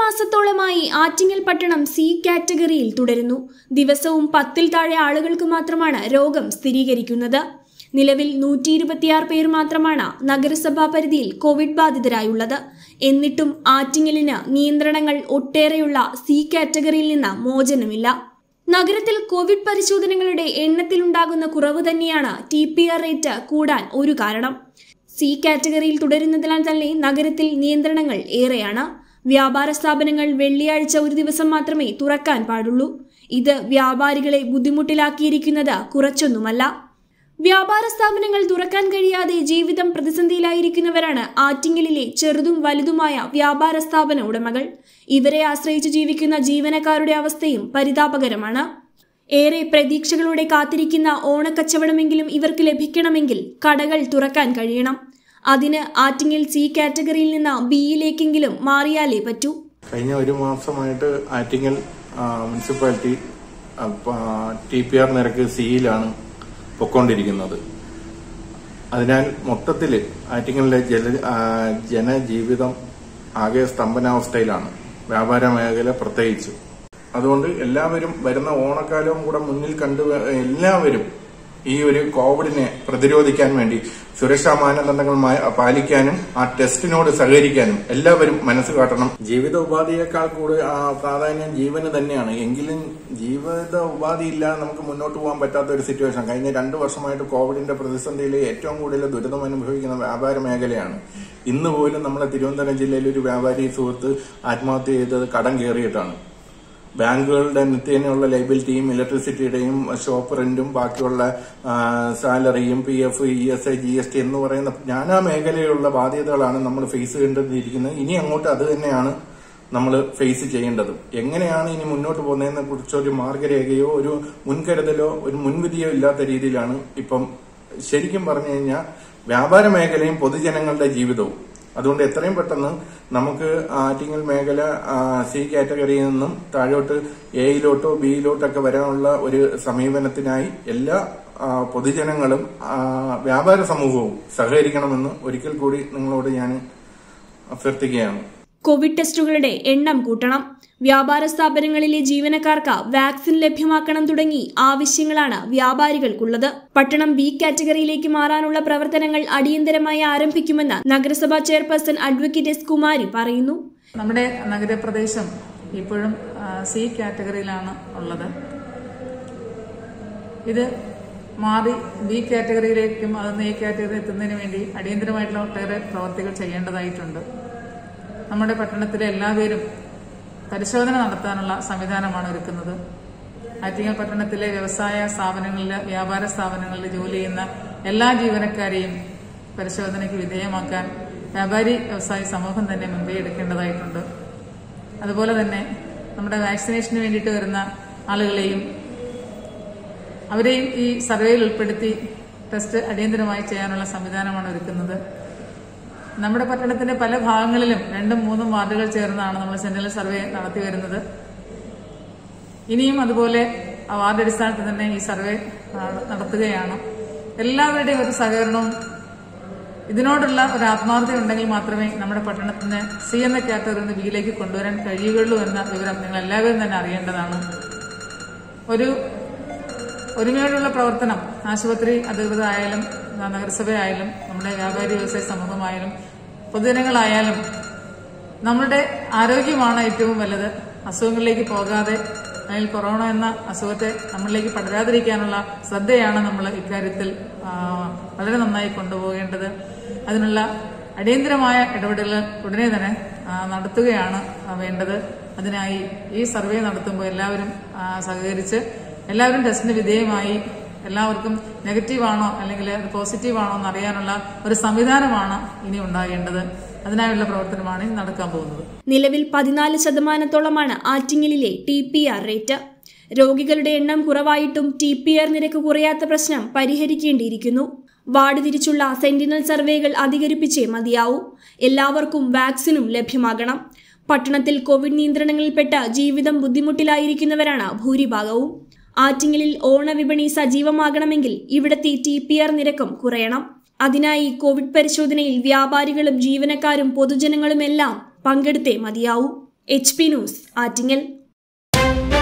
മാസത്തോളമായി ആറ്റിങ്ങൽ പട്ടണം സി കാറ്റഗറിയിൽ തുടരുന്നു ദിവസവും പത്തിൽ താഴെ ആളുകൾക്ക് മാത്രമാണ് രോഗം സ്ഥിരീകരിക്കുന്നത് നിലവിൽ നൂറ്റി ഇരുപത്തിയാറ് പേർ മാത്രമാണ് നഗരസഭാ പരിധിയിൽ കോവിഡ് ബാധിതരായുള്ളത് എന്നിട്ടും ആറ്റിങ്ങലിന് നിയന്ത്രണങ്ങൾ ഒട്ടേറെയുള്ള സി കാറ്റഗറിയിൽ നിന്ന് മോചനമില്ല നഗരത്തിൽ കോവിഡ് പരിശോധനകളുടെ എണ്ണത്തിലുണ്ടാകുന്ന കുറവ് തന്നെയാണ് ടി പി ആർ റേറ്റ് കൂടാൻ ഒരു കാരണം സി കാറ്റഗറിയിൽ തുടരുന്നതിനാൽ തന്നെ നഗരത്തിൽ നിയന്ത്രണങ്ങൾ ഏറെയാണ് വ്യാപാര സ്ഥാപനങ്ങൾ വെള്ളിയാഴ്ച ഒരു ദിവസം മാത്രമേ തുറക്കാൻ പാടുള്ളൂ ഇത് വ്യാപാരികളെ ബുദ്ധിമുട്ടിലാക്കിയിരിക്കുന്നത് കുറച്ചൊന്നുമല്ല വ്യാപാര സ്ഥാപനങ്ങൾ തുറക്കാൻ കഴിയാതെ ജീവിതം പ്രതിസന്ധിയിലായിരിക്കുന്നവരാണ് ആറ്റിങ്ങലിലെ ചെറുതും വലുതുമായ വ്യാപാര സ്ഥാപന ഉടമകൾ ഇവരെ ആശ്രയിച്ച് ജീവിക്കുന്ന ജീവനക്കാരുടെ അവസ്ഥയും പരിതാപകരമാണ് ഏറെ പ്രതീക്ഷകളോടെ കാത്തിരിക്കുന്ന ഓണക്കച്ചവടമെങ്കിലും ഇവർക്ക് ലഭിക്കണമെങ്കിൽ കടകൾ തുറക്കാൻ കഴിയണം അതിന് ആറ്റിങ്ങൽ സി കാറ്റഗറിയിൽ നിന്ന് ബിയിലേക്കെങ്കിലും മാറിയാലേ പറ്റൂ കഴിഞ്ഞ ഒരു മാസമായിട്ട് ആറ്റിങ്ങൽ ആ, മുനിസിപ്പാലിറ്റി ടി പി ആർ നിരക്ക് സിയിലാണ് പൊക്കോണ്ടിരിക്കുന്നത് അതിനാൽ മൊത്തത്തിൽ ആറ്റിങ്ങലിലെ ജല ആ, ജനജീവിതം ആകെ സ്തംഭനാവസ്ഥയിലാണ് വ്യാപാര മേഖല പ്രത്യേകിച്ച് അതുകൊണ്ട് എല്ലാവരും വരുന്ന ഓണക്കാലവും കൂടെ മുന്നിൽ കണ്ടു എല്ലാവരും ഈ ഒരു കോവിഡിനെ പ്രതിരോധിക്കാൻ വേണ്ടി സുരക്ഷാ മാനദണ്ഡങ്ങൾ മ- പാലിക്കാനും ആ ടെസ്റ്റിനോട് സഹകരിക്കാനും എല്ലാവരും മനസ്സ് കാട്ടണം ജീവിത ഉപാധിയേക്കാൾ കൂടുതൽ ആ, പ്രാധാന്യം ജീവന് തന്നെയാണ് എങ്കിലും ജീവിത ഉപാധി ഇല്ലാതെ നമുക്ക് മുന്നോട്ട് പോകാൻ പറ്റാത്ത ഒരു സിറ്റുവേഷൻ കഴിഞ്ഞ രണ്ടു വർഷമായിട്ട് കോവിഡിന്റെ പ്രതിസന്ധിയിൽ ഏറ്റവും കൂടുതൽ ദുരിതം അനുഭവിക്കുന്ന വ്യാപാര മേഖലയാണ് ഇന്ന് പോലും നമ്മളെ തിരുവനന്തപുരം ജില്ലയിൽ ഒരു വ്യാപാരി സുഹൃത്ത് ആത്മഹത്യ ചെയ്തത് കടം കയറിയിട്ടാണ് ബാങ്കുകളുടെ നിത്യേനയുള്ള ലൈബിലിറ്റിയും ഇലക്ട്രിസിറ്റിയുടെയും ഷോപ്പ് റെന്റും ബാക്കിയുള്ള ആ, സാലറിയും P F E S I G S T എന്ന് പറയുന്ന നാനാ മേഖലയിലുള്ള ബാധ്യതകളാണ് നമ്മൾ ഫേസ് ചെയ്യേണ്ടിയിരിക്കുന്നത് ഇനി അങ്ങോട്ട് അത് തന്നെയാണ് നമ്മൾ ഫേസ് ചെയ്യേണ്ടത് എങ്ങനെയാണ് ഇനി മുന്നോട്ട് പോകുന്നതിനെ കുറിച്ച് ഒരു മാർഗരേഖയോ ഒരു മുൻകരുതലോ ഒരു മുൻവിധിയോ ഇല്ലാത്ത രീതിയിലാണ് ഇപ്പം ശരിക്കും പറഞ്ഞു കഴിഞ്ഞാൽ വ്യാപാര മേഖലയും പൊതുജനങ്ങളുടെ ജീവിതവും അതുകൊണ്ട് എത്രയും പെട്ടെന്ന് നമുക്ക് ആറ്റിങ്ങൽ മേഖല ആ, സി കാറ്റഗറിയിൽ നിന്നും താഴോട്ട് എയിലോട്ടോ ബിയിലോട്ടൊക്കെ വരാനുള്ള ഒരു സമീപനത്തിനായി എല്ലാ ആ, പൊതുജനങ്ങളും ആ, വ്യാപാര സമൂഹവും സഹകരിക്കണമെന്ന് ഒരിക്കൽ കൂടി നിങ്ങളോട് ഞാൻ അഭ്യർത്ഥിക്കുകയാണ് കോവിഡ് ടെസ്റ്റുകളുടെ എണ്ണം കൂട്ടണം വ്യാപാര സ്ഥാപനങ്ങളിലെ ജീവനക്കാർക്ക് വാക്സിൻ ലഭ്യമാക്കണം തുടങ്ങി ആവശ്യങ്ങളാണ് വ്യാപാരികൾക്കുള്ളത് പട്ടണം ബി കാറ്റഗറിയിലേക്ക് മാറാനുള്ള പ്രവർത്തനങ്ങൾ അടിയന്തരമായി ആരംഭിക്കുമെന്ന് നഗരസഭാ ചെയർപേഴ്സൺ അഡ്വക്കേറ്റ് എസ് കുമാരി പറയുന്നു നമ്മുടെ നഗരപ്രദേശം ഇപ്പോഴും ആ, സി കാറ്റഗറിയിലാണ് ഉള്ളത് ഇത് മാറി ബി കാറ്റഗറിയിലേക്കും അതൊന്ന് എ കാറ്റഗറി എത്തുന്നതിന് വേണ്ടി അടിയന്തരമായിട്ടുള്ള ഒട്ടേറെ പ്രവർത്തികൾ ചെയ്യേണ്ടതായിട്ടുണ്ട് നമ്മുടെ പട്ടണത്തിലെ എല്ലാവരും പരിശോധന നടത്താനുള്ള സംവിധാനമാണ് ഒരുക്കുന്നത് ആറ്റിങ്ങൽ പട്ടണത്തിലെ വ്യവസായ സ്ഥാപനങ്ങളിലെ വ്യാപാര സ്ഥാപനങ്ങളിൽ ജോലി ചെയ്യുന്ന എല്ലാ ജീവനക്കാരെയും പരിശോധനയ്ക്ക് വിധേയമാക്കാൻ വ്യാപാരി വ്യവസായ സമൂഹം തന്നെ മുൻകൈ എടുക്കേണ്ടതായിട്ടുണ്ട് അതുപോലെ തന്നെ നമ്മുടെ വാക്സിനേഷന് വേണ്ടിയിട്ട് വരുന്ന ആളുകളെയും അവരെയും ഈ സർവേയിൽ ഉൾപ്പെടുത്തി ടെസ്റ്റ് അടിയന്തരമായി ചെയ്യാനുള്ള സംവിധാനമാണ് ഒരുക്കുന്നത് നമ്മുടെ പട്ടണത്തിന്റെ പല ഭാഗങ്ങളിലും രണ്ടും മൂന്നും വാർഡുകൾ ചേർന്നാണ് നമ്മൾ സെന്റിനൽ സർവേ നടത്തി വരുന്നത് ഇനിയും അതുപോലെ ആ വാർഡ് അടിസ്ഥാനത്തിൽ തന്നെ ഈ സർവേ ആ, നടത്തുകയാണ് എല്ലാവരുടെയും ഒരു സഹകരണവും ഇതിനോടുള്ള ഒരു ആത്മാർത്ഥത ഉണ്ടെങ്കിൽ മാത്രമേ നമ്മുടെ പട്ടണത്തിന് സി എന്ന കാറ്റഗറിയിൽ നിന്ന് ബിയിലേക്ക് കൊണ്ടുവരാൻ കഴിയുകയുള്ളൂ എന്ന വിവരം നിങ്ങൾ എല്ലാവരും തന്നെ അറിയേണ്ടതാണ് ഒരു ഒരുമയോടുള്ള പ്രവർത്തനം ആശുപത്രി അധികൃതരായാലും നഗരസഭയായാലും നമ്മുടെ വ്യാപാരി വ്യവസായ സമൂഹമായാലും പൊതുജനങ്ങളായാലും നമ്മളുടെ ആരോഗ്യമാണ് ഏറ്റവും വലുത് അസുഖങ്ങളിലേക്ക് പോകാതെ അല്ലെങ്കിൽ കൊറോണ എന്ന അസുഖത്തെ നമ്മളിലേക്ക് പടരാതിരിക്കാനുള്ള ശ്രദ്ധയാണ് നമ്മൾ ഇക്കാര്യത്തിൽ ആ, വളരെ നന്നായി കൊണ്ടുപോകേണ്ടത് അതിനുള്ള അടിയന്തരമായ ഇടപെടലുകൾ ഉടനെ തന്നെ ആ, നടത്തുകയാണ് ആ, വേണ്ടത് അതിനായി ഈ സർവേ നടത്തുമ്പോൾ എല്ലാവരും ആ, സഹകരിച്ച് എല്ലാവരും ടെസ്റ്റിന് വിധേയമായി എല്ലാവർക്കും നെഗറ്റീവ് ആണോ അല്ലെങ്കിൽ അത് പോസിറ്റീവ് ആണോ എന്ന് അറിയാനുള്ള ഒരു സംവിധാനമാണ് ഇനി ഉണ്ടാകേണ്ടത് അതിനായുള്ള പ്രവർത്തനമാണ് ഇനി നടക്കാൻ പോകുന്നത് നിലവിൽ പതിനാല് ശതമാനത്തോളമാണ് ആറ്റിങ്ങലിലെ ടി പി ആർ റേറ്റ് രോഗികളുടെ എണ്ണം കുറവായിട്ടും ടി പി ആർ നിരക്ക് കുറയാത്ത പ്രശ്നം പരിഹരിക്കേണ്ടിയിരിക്കുന്നു വാർഡ് തിരിച്ചുള്ള സെന്റിനൽ സർവേകൾ അധികരിപ്പിച്ചേ മതിയാവൂ എല്ലാവർക്കും വാക്സിനും ലഭ്യമാകണം പട്ടണത്തിൽ കോവിഡ് നിയന്ത്രണങ്ങളിൽപ്പെട്ട് ജീവിതം ബുദ്ധിമുട്ടിലായിരിക്കുന്നവരാണ് ഭൂരിഭാഗവും ആറ്റിങ്ങലിൽ ഓണവിപണി സജീവമാകണമെങ്കിൽ ഇവിടത്തെ ടി പി ആർ നിരക്കും കുറയണം അതിനായി കോവിഡ് പരിശോധനയിൽ വ്യാപാരികളും ജീവനക്കാരും പൊതുജനങ്ങളുമെല്ലാം പങ്കെടുത്തേ മതിയാവൂ എച്ച് പി ന്യൂസ് ആറ്റിങ്ങൽ